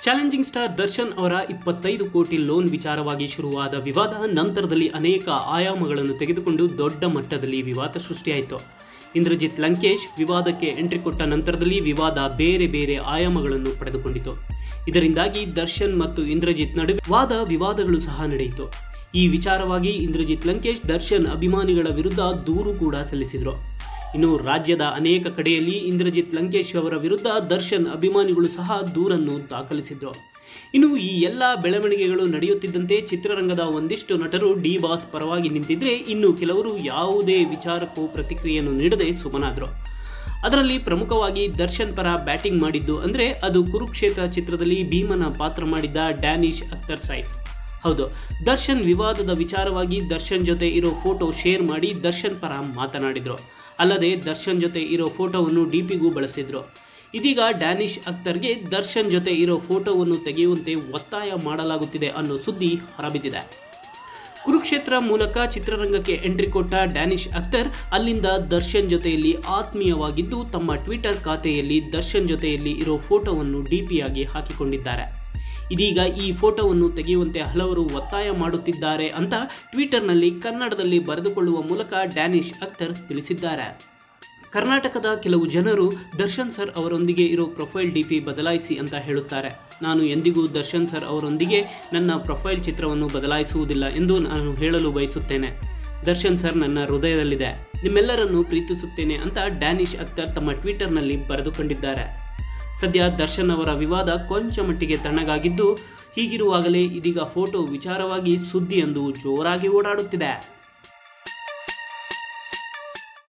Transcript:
challenging star Darshan ಅವರ ಇಪ್ಪತ್ತೈದು ಕೋಟಿ ಲೋನ್ ವಿಚಾರವಾಗಿ ಶುರುವಾದ ವಿವಾದ ನಂತರದಲ್ಲಿ ಅನೇಕ ಆಯಾಮಗಳನ್ನು ತೆಗೆದುಕೊಂಡು ದೊಡ್ಡ ಮಟ್ಟದಲ್ಲಿ ವಿವಾದ ಸೃಷ್ಟಿಯಾಯಿತು ಇಂದ್ರಜಿತ್ ಲಂಕೇಶ್ ವಿವಾದಕ್ಕೆ ಎಂಟ್ರಿ ಕೊಟ್ಟ ನಂತರದಲ್ಲಿ ವಿವಾದ ಬೇರೆ ಬೇರೆ ಆಯಾಮಗಳನ್ನು ಪಡೆದುಕೊಂಡಿತು ಇದರಿಂದಾಗಿ ದರ್ಶನ್ ಮತ್ತು ಇಂದ್ರಜಿತ್ ನಡುವೆ ವಾದ ವಿವಾದಗಳು ಸಹ ನಡೆಯಿತು ಈ ವಿಚಾರವಾಗಿ ಇಂದ್ರಜಿತ್ ಲಂಕೇಶ್ ದರ್ಶನ್ ಅಭಿಮಾನಿಗಳ ವಿರುದ್ಧ ದೂರು ಕೂಡ ಸಲ್ಲಿಸಿದರು ಇನ್ನು ರಾಜ್ಯದ ಅನೇಕ ಕಡೆಯಲ್ಲಿ ಇಂದ್ರಜಿತ್ ಲಂಕೇಶ್ ಅವರ ವಿರುದ್ಧ ದರ್ಶನ್ ಅಭಿಮಾನಿಗಳು ಸಹ ದೂರನ್ನು ದಾಖಲಿಸಿದ್ರು ಇನ್ನು ಈ ಎಲ್ಲ ಬೆಳವಣಿಗೆಗಳು ನಡೆಯುತ್ತಿದ್ದಂತೆ ಚಿತ್ರರಂಗದ ಒಂದಿಷ್ಟು ನಟರು ಡಿ ಬಾಸ್ ಪರವಾಗಿ ನಿಂತಿದ್ರೆ ಇನ್ನು ಕೆಲವರು ಯಾವುದೇ ವಿಚಾರಕ್ಕೂ ಪ್ರತಿಕ್ರಿಯೆಯನ್ನು ನೀಡದೆ ಸುಮ್ಮನಾದ್ರು ಅದರಲ್ಲಿ ಪ್ರಮುಖವಾಗಿ ದರ್ಶನ್ ಪರ ಬ್ಯಾಟಿಂಗ್ ಮಾಡಿದ್ದು ಅಂದ್ರೆ ಅದು ಕುರುಕ್ಷೇತ್ರ ಚಿತ್ರದಲ್ಲಿ ಭೀಮನ ಪಾತ್ರ ಮಾಡಿದ್ದ ಡ್ಯಾನಿಶ್ ಅಖ್ತರ್ ಸೈಫ್ ಹೌದು ದರ್ಶನ್ ವಿವಾದದ ವಿಚಾರವಾಗಿ ದರ್ಶನ್ ಜೊತೆ ಇರೋ ಫೋಟೋ ಶೇರ್ ಮಾಡಿ ದರ್ಶನ್ ಪರ ಮಾತನಾಡಿದ್ರು ಅಲ್ಲದೆ ದರ್ಶನ್ ಜೊತೆ ಇರೋ ಫೋಟೋವನ್ನು ಡಿಪಿಗೂ ಬಳಸಿದ್ರು ಇದೀಗ ಡ್ಯಾನಿಶ್ ಅಖ್ತರ್ಗೆ ದರ್ಶನ್ ಜೊತೆ ಇರೋ ಫೋಟೋವನ್ನು ತೆಗೆಯುವಂತೆ ಒತ್ತಾಯ ಮಾಡಲಾಗುತ್ತಿದೆ ಅನ್ನೋ ಸುದ್ದಿ ಹೊರಬಿದ್ದಿದೆ ಕುರುಕ್ಷೇತ್ರ ಮೂಲಕ ಚಿತ್ರರಂಗಕ್ಕೆ ಎಂಟ್ರಿ ಕೊಟ್ಟ ಡ್ಯಾನಿಶ್ ಅಖ್ತರ್ ಅಲ್ಲಿಂದ ದರ್ಶನ್ ಜೊತೆಯಲ್ಲಿ ಆತ್ಮೀಯವಾಗಿದ್ದು ತಮ್ಮ ಟ್ವಿಟರ್ ಖಾತೆಯಲ್ಲಿ ದರ್ಶನ್ ಜೊತೆಯಲ್ಲಿ ಇರೋ ಫೋಟೋವನ್ನು ಡಿಪಿಯಾಗಿ ಹಾಕಿಕೊಂಡಿದ್ದಾರೆ ಇದೀಗ ಈ ಫೋಟೋವನ್ನು ತೆಗೆಯುವಂತೆ ಹಲವರು ಒತ್ತಾಯ ಮಾಡುತ್ತಿದ್ದಾರೆ ಅಂತ ಟ್ವಿಟರ್ನಲ್ಲಿ ಕನ್ನಡದಲ್ಲಿ ಬರೆದುಕೊಳ್ಳುವ ಮೂಲಕ ಡ್ಯಾನಿಶ್ ಅಖ್ತರ್ ತಿಳಿಸಿದ್ದಾರೆ ಕರ್ನಾಟಕದ ಕೆಲವು ಜನರು ದರ್ಶನ್ ಸರ್ ಅವರೊಂದಿಗೆ ಇರೋ ಪ್ರೊಫೈಲ್ ಡಿಪಿ ಬದಲಾಯಿಸಿ ಅಂತ ಹೇಳುತ್ತಾರೆ ನಾನು ಎಂದಿಗೂ ದರ್ಶನ್ ಸರ್ ಅವರೊಂದಿಗೆ ನನ್ನ ಪ್ರೊಫೈಲ್ ಚಿತ್ರವನ್ನು ಬದಲಾಯಿಸುವುದಿಲ್ಲ ಎಂದು ನಾನು ಹೇಳಲು ಬಯಸುತ್ತೇನೆ ದರ್ಶನ್ ಸರ್ ನನ್ನ ಹೃದಯದಲ್ಲಿದೆ ನಿಮ್ಮೆಲ್ಲರನ್ನು ಪ್ರೀತಿಸುತ್ತೇನೆ ಅಂತ ಡ್ಯಾನಿಶ್ ಅಖ್ತರ್ ತಮ್ಮ ಟ್ವಿಟರ್ನಲ್ಲಿ ಬರೆದುಕೊಂಡಿದ್ದಾರೆ ಸದ್ಯ ದರ್ಶನ್ ಅವರ ವಿವಾದ ಕೊಂಚ ಮಟ್ಟಿಗೆ ತಣ್ಣಗಾಗಿದ್ದು ಹೀಗಿರುವಾಗಲೇ ಇದೀಗ ಫೋಟೋ ವಿಚಾರವಾಗಿ ಸುದ್ದಿಯೊಂದು ಜೋರಾಗಿ ಓಡಾಡುತ್ತಿದೆ